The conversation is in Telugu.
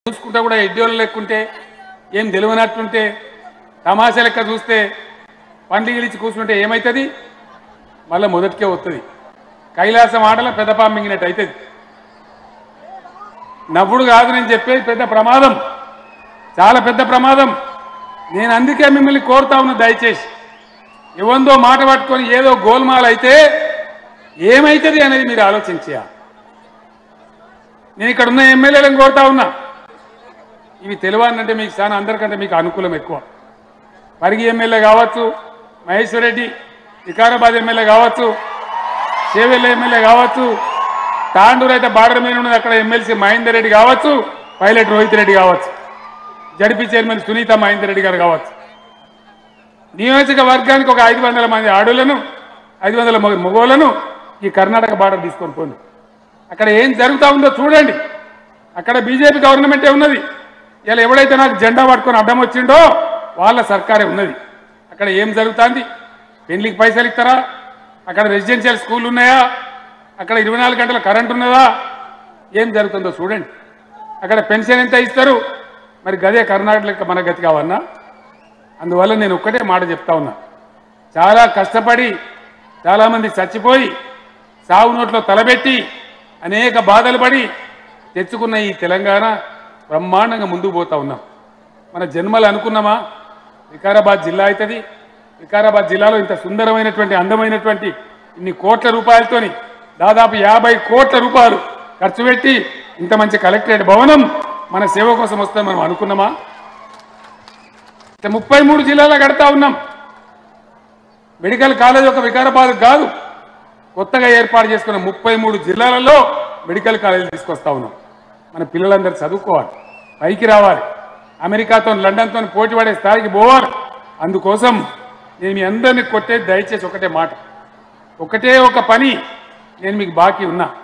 చూసుకుంటా కూడా ఎడ్డోళ్ళు లెక్కుంటే ఏం తెలియనట్టుంటే తమాషా లెక్క చూస్తే పండ్లు గిలిచి కూర్చుంటే ఏమవుతుంది మళ్ళీ మొదటికే వస్తుంది కైలాసం ఆటలో పెద్ద పాము మింగినట్టు అవుతుంది నవ్వుడు కాదు నేను చెప్పేది పెద్ద ప్రమాదం చాలా పెద్ద ప్రమాదం నేను అందుకే మిమ్మల్ని కోరుతా ఉన్నా దయచేసి ఎవందో మాట పట్టుకొని ఏదో గోల్మాల్ అయితే ఏమైతుంది అనేది మీరు ఆలోచించేయాలి నేను ఇక్కడ ఉన్న ఎమ్మెల్యేలను కోరుతా ఉన్నా ఇవి తెలియాలంటే మీకు చాలా అందరికంటే మీకు అనుకూలం ఎక్కువ పరిగి ఎమ్మెల్యే కావచ్చు మహేశ్వర్ రెడ్డి వికారాబాద్ ఎమ్మెల్యే కావచ్చు చేవెళ్ళ ఎమ్మెల్యే కావచ్చు తాండూరు అయితే బార్డర్ మీద ఉన్నది అక్కడ ఎమ్మెల్సీ మహేందర్ రెడ్డి కావచ్చు పైలట్ రోహిత్ రెడ్డి కావచ్చు జడిపి చైర్మన్ సునీత మహేందర్ రెడ్డి గారు కావచ్చు నియోజకవర్గానికి ఒక ఐదు వందల మంది ఆడులను ఐదు వందల మగోళ్లను ఈ కర్ణాటక బార్డర్ తీసుకొని పోండి అక్కడ ఏం జరుగుతా ఉందో చూడండి అక్కడ బీజేపీ గవర్నమెంటే ఉన్నది ఇలా ఎవడైతే నాకు జెండా పట్టుకొని అడ్డం వచ్చిండో వాళ్ళ సర్కారే ఉన్నది అక్కడ ఏం జరుగుతుంది పెళ్లికి పైసలు ఇస్తారా అక్కడ రెసిడెన్షియల్ స్కూల్ ఉన్నాయా అక్కడ ఇరవై నాలుగు గంటల కరెంట్ ఉన్నదా ఏం జరుగుతుందో చూడండి అక్కడ పెన్షన్ ఎంత ఇస్తారు మరి గదే కర్ణాటక లెక్క మన గతి కావన్నా అందువల్ల నేను ఒక్కటే మాట చెప్తా ఉన్నా చాలా కష్టపడి చాలామంది చచ్చిపోయి సాగు నోట్లో తలబెట్టి అనేక బాధలు పడి తెచ్చుకున్న ఈ తెలంగాణ బ్రహ్మాండంగా ముందుకు పోతా ఉన్నాం మన జన్మలు అనుకున్నామా వికారాబాద్ జిల్లా అవుతుంది వికారాబాద్ జిల్లాలో ఇంత సుందరమైనటువంటి అందమైనటువంటి ఇన్ని కోట్ల రూపాయలతోని దాదాపు యాభై కోట్ల రూపాయలు ఖర్చు పెట్టి ఇంత మంచి కలెక్టరేట్ భవనం మన సేవ కోసం వస్తే మనం అనుకున్నామా ఇట్లా ముప్పై మూడు జిల్లాలో కడతా ఉన్నాం మెడికల్ కాలేజ్ ఒక వికారాబాద్ కాదు కొత్తగా ఏర్పాటు చేసుకున్న ముప్పై మూడు జిల్లాలలో మెడికల్ కాలేజ్ తీసుకొస్తా ఉన్నాం మన పిల్లలందరూ చదువుకోవాలి పైకి రావాలి అమెరికాతో లండన్తో పోటీ పడే స్థాయికి పోవాలి అందుకోసం నేను మీ అందరినీ కొట్టే దయచేసి ఒకటే మాట ఒకటే ఒక పని నేను మీకు బాకీ ఉన్నా